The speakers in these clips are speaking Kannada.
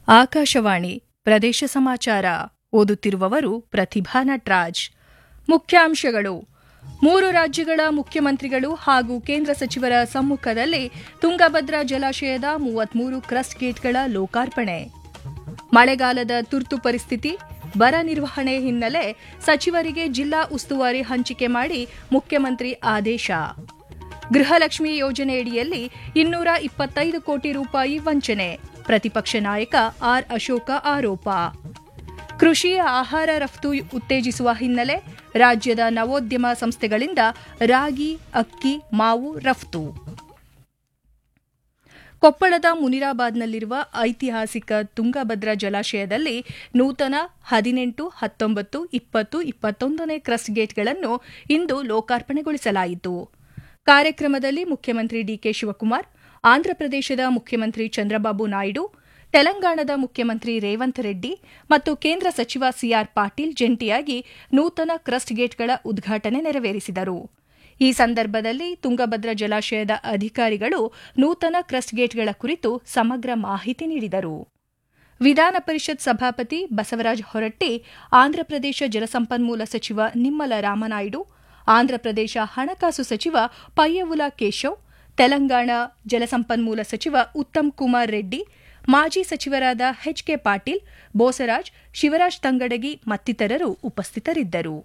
ಆಕಾಶವಾಣಿ ಪ್ರದೇಶ ಸಮಾಚಾರ ಓದುತ್ತಿರುವವರು ಪ್ರತಿಭಾ ನಟ್ರಾಜ್ ಮುಖ್ಯಾಂಶಗಳು ಮೂರು ರಾಜ್ಯಗಳ ಮುಖ್ಯಮಂತ್ರಿಗಳು ಹಾಗೂ ಕೇಂದ್ರ ಸಚಿವರ ಸಮ್ಮುಖದಲ್ಲಿ ತುಂಗಭದ್ರಾ ಜಲಾಶಯದ ಮೂವತ್ಮೂರು ಕ್ರಸ್ಟ್ ಗೇಟ್ಗಳ ಲೋಕಾರ್ಪಣೆ ಮಳೆಗಾಲದ ತುರ್ತು ಪರಿಸ್ಥಿತಿ ಬರ ನಿರ್ವಹಣೆ ಹಿನ್ನೆಲೆ ಸಚಿವರಿಗೆ ಜಿಲ್ಲಾ ಉಸ್ತುವಾರಿ ಹಂಚಿಕೆ ಮಾಡಿ ಮುಖ್ಯಮಂತ್ರಿ ಆದೇಶ ಗೃಹಲಕ್ಷ್ಮಿ ಯೋಜನೆಯಡಿಯಲ್ಲಿ ಇನ್ನೂರ ಇಪ್ಪತ್ತೈದು ಕೋಟಿ ರೂಪಾಯಿ ವಂಚನೆ ಪ್ರತಿಪಕ್ಷ ನಾಯಕ ಆರ್ ಅಶೋಕ ಆರೋಪ ಕೃಷಿ ಆಹಾರ ರಫ್ತು ಉತ್ತೇಜಿಸುವ ಹಿನ್ನೆಲೆ ರಾಜ್ಯದ ನವೋದ್ಯಮ ಸಂಸ್ಥೆಗಳಿಂದ ರಾಗಿ ಅಕ್ಕಿ ಮಾವು ರಫ್ತು ಕೊಪ್ಪಳದ ಮುನಿರಾಬಾದ್ನಲ್ಲಿರುವ ಐತಿಹಾಸಿಕ ತುಂಗಭದ್ರಾ ಜಲಾಶಯದಲ್ಲಿ ನೂತನ ಹದಿನೆಂಟು ಹತ್ತೊಂಬತ್ತು ಇಪ್ಪತ್ತು ಇಪ್ಪತ್ತೊಂದನೇ ಕ್ರಸ್ಟ್ ಗೇಟ್ಗಳನ್ನು ಇಂದು ಲೋಕಾರ್ಪಣೆಗೊಳಿಸಲಾಯಿತು ಕಾರ್ಯಕ್ರಮದಲ್ಲಿ ಮುಖ್ಯಮಂತ್ರಿ ಡಿಕೆ ಶಿವಕುಮಾರ್ ಆಂಧ್ರಪ್ರದೇಶದ ಮುಖ್ಯಮಂತ್ರಿ ಚಂದ್ರಬಾಬು ನಾಯ್ಡು ತೆಲಂಗಾಣದ ಮುಖ್ಯಮಂತ್ರಿ ರೇವಂತ್ ರೆಡ್ಡಿ ಮತ್ತು ಕೇಂದ್ರ ಸಚಿವ ಸಿಆರ್ ಪಾಟೀಲ್ ಜಂಟಿಯಾಗಿ ನೂತನ ಕ್ರಸ್ಟ್ ಗೇಟ್ಗಳ ಉದ್ಘಾಟನೆ ನೆರವೇರಿಸಿದರು ಈ ಸಂದರ್ಭದಲ್ಲಿ ತುಂಗಭದ್ರಾ ಜಲಾಶಯದ ಅಧಿಕಾರಿಗಳು ನೂತನ ಕ್ರಸ್ಟ್ ಗೇಟ್ಗಳ ಕುರಿತು ಸಮಗ್ರ ಮಾಹಿತಿ ನೀಡಿದರು ವಿಧಾನ ಪರಿಷತ್ ಸಭಾಪತಿ ಬಸವರಾಜ ಹೊರಟ್ಟಿ ಆಂಧ್ರಪ್ರದೇಶ ಜಲಸಂಪನ್ಮೂಲ ಸಚಿವ ನಿಮ್ಮಲ ರಾಮನಾಯ್ಡು ಆಂಧ್ರಪ್ರದೇಶ ಹಣಕಾಸು ಸಚಿವ ಪಯ್ಯವುಲ ಕೇಶವ್ ತೆಲಂಗಾಣ ಜಲಸಂಪನ್ಮೂಲ ಸಚಿವ ಉತ್ತಮ್ ಕುಮಾರ್ ರೆಡ್ಡಿ ಮಾಜಿ ಸಚಿವರಾದ ಎಚ್ಕೆ ಪಾಟೀಲ್ ಬೋಸರಾಜ್ ಶಿವರಾಜ್ ತಂಗಡಗಿ ಮತ್ತಿತರರು ಉಪಸ್ಥಿತರಿದ್ದರು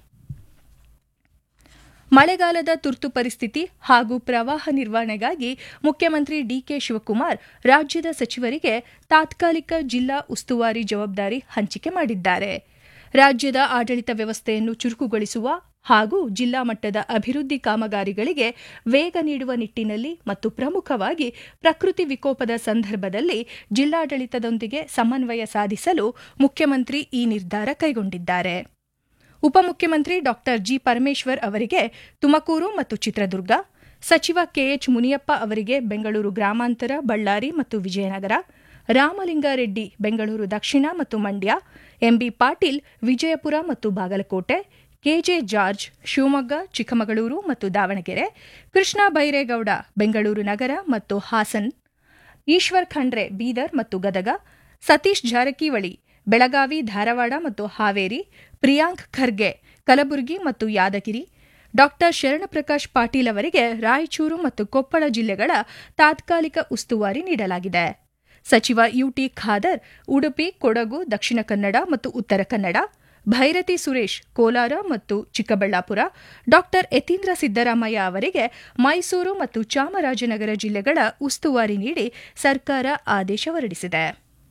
ಮಳೆಗಾಲದ ತುರ್ತು ಪರಿಸ್ಥಿತಿ ಹಾಗೂ ಪ್ರವಾಹ ನಿರ್ವಹಣೆಗಾಗಿ ಮುಖ್ಯಮಂತ್ರಿ ಡಿಕೆ ಶಿವಕುಮಾರ್ ರಾಜ್ಯದ ಸಚಿವರಿಗೆ ತಾತ್ಕಾಲಿಕ ಜಿಲ್ಲಾ ಉಸ್ತುವಾರಿ ಜವಾಬ್ದಾರಿ ಹಂಚಿಕೆ ಮಾಡಿದ್ದಾರೆ ರಾಜ್ಯದ ಆಡಳಿತ ವ್ಯವಸ್ಥೆಯನ್ನು ಚುರುಕುಗೊಳಿಸುವ ಹಾಗೂ ಜಿಲ್ಲಾ ಮಟ್ಟದ ಅಭಿವೃದ್ಧಿ ಕಾಮಗಾರಿಗಳಿಗೆ ವೇಗ ನೀಡುವ ನಿಟ್ಟಿನಲ್ಲಿ ಮತ್ತು ಪ್ರಮುಖವಾಗಿ ಪ್ರಕೃತಿ ವಿಕೋಪದ ಸಂದರ್ಭದಲ್ಲಿ ಜಿಲ್ಲಾಡಳಿತದೊಂದಿಗೆ ಸಮನ್ವಯ ಸಾಧಿಸಲು ಮುಖ್ಯಮಂತ್ರಿ ಈ ನಿರ್ಧಾರ ಕೈಗೊಂಡಿದ್ದಾರೆ ಉಪಮುಖ್ಯಮಂತ್ರಿ ಡಾ ಜಿ ಪರಮೇಶ್ವರ್ ಅವರಿಗೆ ತುಮಕೂರು ಮತ್ತು ಚಿತ್ರದುರ್ಗ ಸಚಿವ ಕೆಎಚ್ ಮುನಿಯಪ್ಪ ಅವರಿಗೆ ಬೆಂಗಳೂರು ಗ್ರಾಮಾಂತರ ಬಳ್ಳಾರಿ ಮತ್ತು ವಿಜಯನಗರ ರಾಮಲಿಂಗಾರೆಡ್ಡಿ ಬೆಂಗಳೂರು ದಕ್ಷಿಣ ಮತ್ತು ಮಂಡ್ಯ ಎಂಬಿ ಪಾಟೀಲ್ ವಿಜಯಪುರ ಮತ್ತು ಬಾಗಲಕೋಟೆ ಕೆಜೆ ಜಾರ್ಜ್ ಶಿವಮೊಗ್ಗ ಚಿಕ್ಕಮಗಳೂರು ಮತ್ತು ದಾವಣಗೆರೆ ಕೃಷ್ಣ ಬೈರೇಗೌಡ ಬೆಂಗಳೂರು ನಗರ ಮತ್ತು ಹಾಸನ್ ಈಶ್ವರ್ ಖಂಡ್ರೆ ಬೀದರ್ ಮತ್ತು ಗದಗ ಸತೀಶ್ ಜಾರಕಿಹೊಳಿ ಬೆಳಗಾವಿ ಧಾರವಾಡ ಮತ್ತು ಹಾವೇರಿ ಪ್ರಿಯಾಂಕ್ ಖರ್ಗೆ ಕಲಬುರಗಿ ಮತ್ತು ಯಾದಗಿರಿ ಡಾ ಶರಣಪ್ರಕಾಶ್ ಪಾಟೀಲ್ ಅವರಿಗೆ ರಾಯಚೂರು ಮತ್ತು ಕೊಪ್ಪಳ ಜಿಲ್ಲೆಗಳ ತಾತ್ಕಾಲಿಕ ಉಸ್ತುವಾರಿ ನೀಡಲಾಗಿದೆ ಸಚಿವ ಯುಟಿ ಖಾದರ್ ಉಡುಪಿ ಕೊಡಗು ದಕ್ಷಿಣ ಕನ್ನಡ ಮತ್ತು ಉತ್ತರ ಕನ್ನಡ ಭೈರತಿ ಸುರೇಶ್ ಕೋಲಾರ ಮತ್ತು ಚಿಕ್ಕಬಳ್ಳಾಪುರ ಡಾ ಯತೀಂದ್ರ ಸಿದ್ದರಾಮಯ್ಯ ಅವರಿಗೆ ಮೈಸೂರು ಮತ್ತು ಚಾಮರಾಜನಗರ ಜಿಲ್ಲೆಗಳ ಉಸ್ತುವಾರಿ ನೀಡಿ ಸರ್ಕಾರ ಆದೇಶ ಹೊರಡಿಸಿದೆ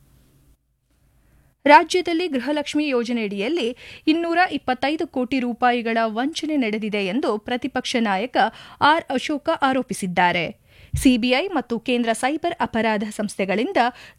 ರಾಜ್ಯದಲ್ಲಿ ಗೃಹಲಕ್ಷ್ಮಿ ಯೋಜನೆಯಡಿಯಲ್ಲಿ ಇನ್ನೂರ ಇಪ್ಪತ್ತೈದು ಕೋಟಿ ರೂಪಾಯಿಗಳ ವಂಚನೆ ನಡೆದಿದೆ ಎಂದು ಪ್ರತಿಪಕ್ಷ ನಾಯಕ ಆರ್ ಅಶೋಕ ಆರೋಪಿಸಿದ್ದಾರೆ ಸಿಬಿಐ ಮತ್ತು ಕೇಂದ್ರ ಸೈಬರ್ ಅಪರಾಧ ಸಂಸ್ಥೆಗಳಿಂದ